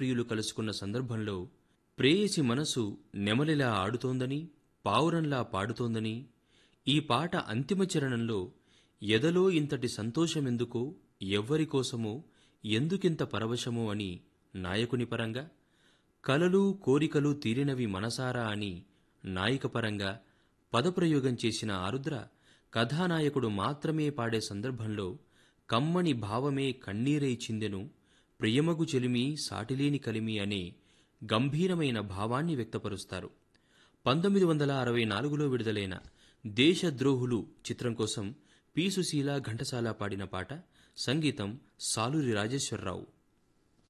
ప్రియులు కలుసుకున్న సందర్భంలో ప్రేయసి మనసు నెమలిలా ఆడుతోందని పావురంలా పాడుతోందని ఈ పాట అంతిమ చరణంలో ఎదలో ఇంతటి సంతోషమెందుకో ఎవ్వరికోసమో ఎందుకింత పరవశమో అని నాయకుని పరంగా కలలు కోరికలు తీరినవి మనసారా అని నాయిక పరంగా పదప్రయోగం చేసిన ఆరుద్ర కథానాయకుడు మాత్రమే పాడే సందర్భంలో కమ్మని భావమే కన్నీరై చిందెను ప్రియమగు చెలిమి సాటిలేని కలిమి అనే గంభీరమైన భావాన్ని వ్యక్తపరుస్తారు పంతొమ్మిది వందల అరవై నాలుగులో విడుదలైన దేశద్రోహులు చిత్రం కోసం పి సుశీల ఘంటసాల పాడిన పాట సంగీతం సాలూరి రాజేశ్వరరావు